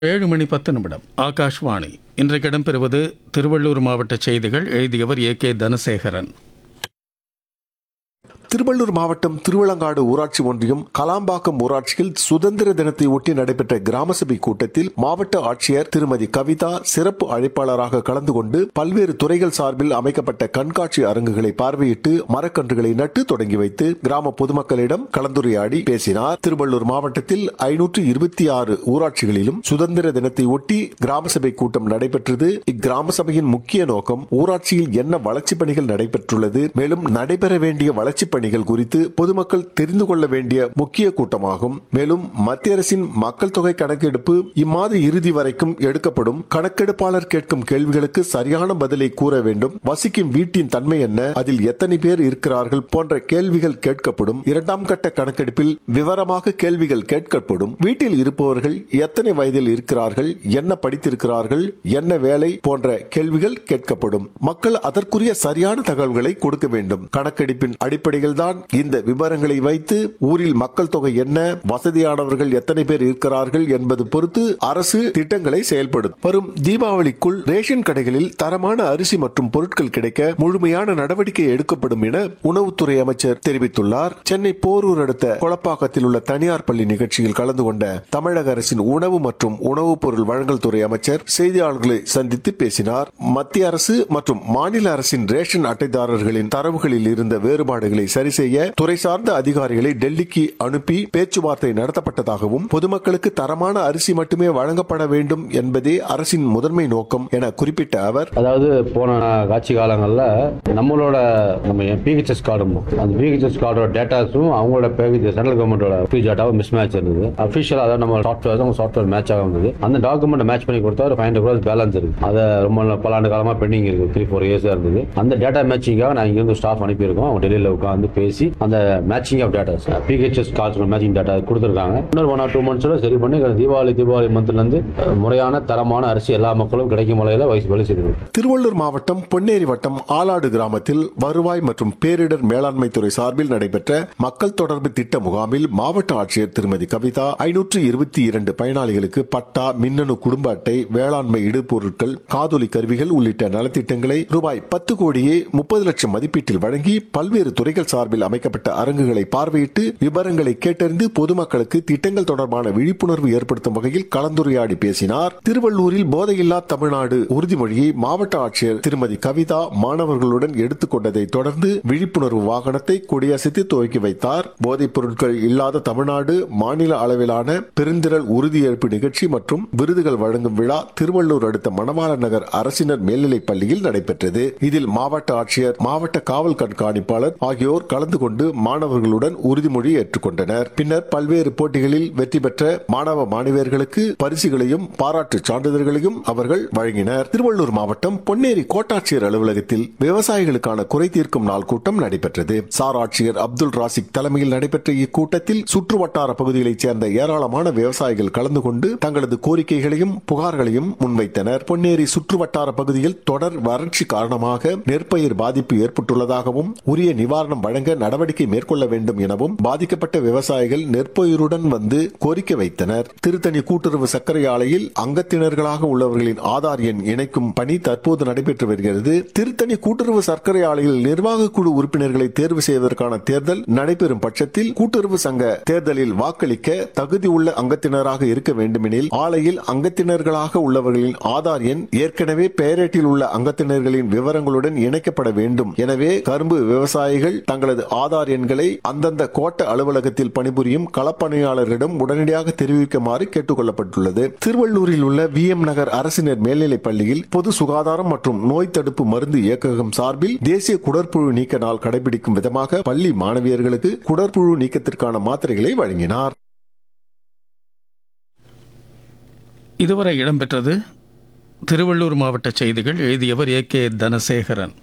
ஏழு மணி பத்து நிமிடம் ஆகாஷ்வாணி இன்றைக்கு இடம்பெறுவது திருவள்ளூர் மாவட்ட செய்திகள் எழுதியவர் ஏ கே தனசேகரன் திருவள்ளூர் மாவட்டம் திருவிளங்காடு ஊராட்சி ஒன்றியம் கலாம்பாக்கம் ஊராட்சியில் சுதந்திர தினத்தை ஒட்டி நடைபெற்ற கிராம சபை கூட்டத்தில் மாவட்ட ஆட்சியர் திருமதி கவிதா சிறப்பு அழைப்பாளராக கலந்து கொண்டு பல்வேறு துறைகள் சார்பில் அமைக்கப்பட்ட கண்காட்சி அரங்குகளை பார்வையிட்டு மரக்கன்றுகளை நட்டு தொடங்கி வைத்து கிராம பொதுமக்களிடம் கலந்துரையாடி பேசினார் திருவள்ளூர் மாவட்டத்தில் ஐநூற்று இருபத்தி ஆறு ஊராட்சிகளிலும் சுதந்திர தினத்தை ஒட்டி கிராம சபை கூட்டம் நடைபெற்றது இக்கிராம சபையின் முக்கிய நோக்கம் ஊராட்சியில் என்ன வளர்ச்சிப் பணிகள் நடைபெற்றுள்ளது மேலும் நடைபெற வேண்டிய வளர்ச்சிப் பணிகள் குறித்து பொதுமக்கள் தெரிந்து கொள்ள வேண்டிய முக்கிய கூட்டமாகும் மேலும் மத்திய அரசின் மக்கள் தொகை கணக்கெடுப்பு இம்மாத இறுதி வரைக்கும் எடுக்கப்படும் கணக்கெடுப்பாளர் கேட்கும் கேள்விகளுக்கு சரியான பதிலை கூற வேண்டும் வசிக்கும் வீட்டின் தன்மை என்ன அதில் எத்தனை பேர் இருக்கிறார்கள் போன்ற கேள்விகள் கேட்கப்படும் இரண்டாம் கட்ட கணக்கெடுப்பில் விவரமாக கேள்விகள் கேட்கப்படும் வீட்டில் இருப்பவர்கள் எத்தனை வயதில் இருக்கிறார்கள் என்ன படித்திருக்கிறார்கள் என்ன வேலை போன்ற கேள்விகள் கேட்கப்படும் மக்கள் அதற்குரிய சரியான தகவல்களை கொடுக்க வேண்டும் கணக்கெடுப்பின் அடிப்படையில் தான் இந்த விவரங்களை வைத்து ஊரில் மக்கள் தொகை என்ன வசதியானவர்கள் எத்தனை பேர் இருக்கிறார்கள் என்பது பொறுத்து அரசு திட்டங்களை செயல்படும் வரும் தீபாவளிக்குள் ரேஷன் கடைகளில் தரமான அரிசி மற்றும் பொருட்கள் கிடைக்க முழுமையான நடவடிக்கை எடுக்கப்படும் என உணவுத்துறை அமைச்சர் தெரிவித்துள்ளார் சென்னை போரூர் அடுத்த கொளப்பாக்கத்தில் உள்ள தனியார் பள்ளி நிகழ்ச்சியில் கலந்து கொண்ட தமிழக அரசின் உணவு மற்றும் உணவுப் பொருள் வழங்கல் துறை அமைச்சர் செய்தியாளர்களை சந்தித்து பேசினார் மத்திய அரசு மற்றும் மாநில அரசின் ரேஷன் அட்டைதாரர்களின் தரவுகளில் இருந்த வேறுபாடுகளை சரி செய்ய துறை சார்ந்த அதிகாரிகளை டெல்லிக்கு அனுப்பி பேச்சுவார்த்தை நடத்தப்பட்டதாகவும் பொதுமக்களுக்கு தரமான அரிசி மட்டுமே வழங்கப்பட வேண்டும் என்பதே அரசின் முதன்மை நோக்கம் என குறிப்பிட்ட அவர் அதாவது போன ஆட்சி காலங்களில் நம்மளோட நம்ம பிஹெச்எஸ் கார்டும் அந்த பிஹெச்எஸ் கார்டோட டேட்டாஸும் அவங்களோட பேக்கேஜ் சென்ட்ரல் கவர்மெண்டோட ஃபீஸ் டேட்டாவும் மிஸ் மேட்ச் இருந்தது அஃபிஷியல் அதாவது நம்ம சாஃப்ட்வேர் அவங்க சாஃப்ட்வேர் மேட்ச் ஆக இருந்தது அந்த டாக்குமெண்ட் மேட்ச் பண்ணி கொடுத்தா ஒரு ஃபைவ் ஹண்ட்ரட் க்ரோஸ் பேலன்ஸ் இருக்கு அதை ரொம்ப நாள் பல ஆண்டு காலமாக பெண்டிங் இருக்கு த்ரீ ஃபோர் இயர்ஸாக இருந்தது அந்த டேட்டா மேட்சிங்காக நான் இங்கிருந்து ஸ்டாஃப் அனுப்பியிருக்கோம் அவங்க டெல்லியில் உட்காந்து பேசி அந்த matching of datas PHS cards matching data கொடுத்துருக்காங்க இன்னொரு ஒன் ஆர் டூ மந்த்ஸோட சரி பண்ணி தீபாவளி தீபாவளி மந்த்லேருந்து முறையான தரமான அரிசி எல்லா மக்களும் கிடைக்கும் முறையில் வயசு வழி செய்து திருவள்ளூர் மாவட்டம் பொன்னேரி வட்டம் ஆலாடு கிராமத்தில் வருவாய் மற்றும் பேரிடர் மேலாண்மை துறை சார்பில் நடைபெற்ற மக்கள் தொடர்பு திட்ட முகாமில் மாவட்ட ஆட்சியர் திருமதி கவிதா ஐநூற்று இருபத்தி இரண்டு பயனாளிகளுக்கு பட்டா மின்னணு குடும்ப அட்டை வேளாண்மை இடுபொருட்கள் காதொலி கருவிகள் உள்ளிட்ட நலத்திட்டங்களை ரூபாய் பத்து கோடியே முப்பது லட்சம் மதிப்பீட்டில் வழங்கி பல்வேறு துறைகள் சார்பில் அமைக்கப்பட்ட அரங்குகளை பார்வையிட்டு விவரங்களை கேட்டறிந்து பொதுமக்களுக்கு திட்டங்கள் தொடர்பான விழிப்புணர்வு ஏற்படுத்தும் வகையில் கலந்துரையாடி பேசினார் திருவள்ளூரில் போதையில்லா தமிழ்நாடு உறுதிமொழியை மாவட்ட ஆட்சியர் திருமதி கவிதா மாணவர்களுடன் எடுத்துக் கொண்டதை தொடர்ந்து விழிப்புணர்வு வாகனத்தை கொடியசைத்து துவக்கி வைத்தார் போதைப் பொருட்கள் இல்லாத தமிழ்நாடு மாநில அளவிலான பெருந்திரள் உறுதியேற்பு நிகழ்ச்சி மற்றும் விருதுகள் வழங்கும் விழா திருவள்ளூர் அடுத்த மணவாள நகர் அரசினர் மேல்நிலைப் பள்ளியில் நடைபெற்றது இதில் மாவட்ட ஆட்சியர் மாவட்ட காவல் கண்காணிப்பாளர் ஆகியோர் கலந்து கொண்டு மாணவர்களுடன் உறுதிமொழி ஏற்றுக்கொண்டனர் பின்னர் பல்வேறு போட்டிகளில் வெற்றி பெற்ற மாணவ மாணவியர்களுக்கு பரிசுகளையும் பாராட்டு சான்றிதழ்களையும் அவர்கள் வழங்கினர் திருவள்ளூர் மாவட்டம் பொன்னேரி கோட்டாட்சியர் அலுவலகத்தில் விவசாயிகளுக்கான குறை தீர்க்கும் நாள் கூட்டம் நடைபெற்றது சார் ஆட்சியர் அப்துல் ராசிக் தலைமையில் நடைபெற்ற இக்கூட்டத்தில் சுற்று வட்டார பகுதிகளைச் சேர்ந்த ஏராளமான விவசாயிகள் கலந்து கொண்டு தங்களது கோரிக்கைகளையும் புகார்களையும் முன்வைத்தனர் பொன்னேரி சுற்று வட்டார பகுதியில் தொடர் வறட்சி காரணமாக நெற்பயிர் பாதிப்பு ஏற்பட்டுள்ளதாகவும் உரிய நிவாரணம் வழங்க நடவடிக்கை மேற்கொள்ள வேண்டும் எனவும் பாதிக்கப்பட்ட விவசாயிகள் நெற்பயிறுடன் வந்து கோரிக்கை வைத்தனர் திருத்தணி கூட்டுறவு சர்க்கரை ஆலையில் அங்கத்தினர்களாக உள்ளவர்களின் ஆதார் எண் இணைக்கும் பணி தற்போது நடைபெற்று வருகிறது திருத்தணி கூட்டுறவு சர்க்கரை ஆலையில் நிர்வாக குழு உறுப்பினர்களை தேர்வு செய்வதற்கான தேர்தல் நடைபெறும் பட்சத்தில் கூட்டுறவு சங்க தேர்தலில் வாக்களிக்க தகுதி உள்ள அங்கத்தினராக இருக்க வேண்டுமெனில் ஆலையில் அங்கத்தினர்களாக உள்ளவர்களின் ஆதார் எண் ஏற்கனவே பெயரேட்டில் உள்ள அங்கத்தினர்களின் விவரங்களுடன் இணைக்கப்பட வேண்டும் எனவே கரும்பு விவசாயிகள் தங்களது ஆதார் எண்களை அந்தந்த கோட்ட அலுவலகத்தில் பணிபுரியும் களப்பணியாளர்களிடம் உடனடியாக தெரிவிக்குமாறு கேட்டுக் கொள்ளப்பட்டுள்ளது திருவள்ளூரில் உள்ள வி எம் நகர் அரசினர் மேல்நிலைப் பள்ளியில் பொது சுகாதாரம் மற்றும் நோய் தடுப்பு மருந்து இயக்ககம் சார்பில் தேசிய குடற்புழு நீக்க நாள் கடைபிடிக்கும் விதமாக பள்ளி மாணவியர்களுக்கு குடற்புழு நீக்கத்திற்கான மாத்திரைகளை வழங்கினார் இதுவரை இடம்பெற்றது திருவள்ளூர் மாவட்ட செய்திகள் எழுதியவர் ஏ கே தனசேகரன்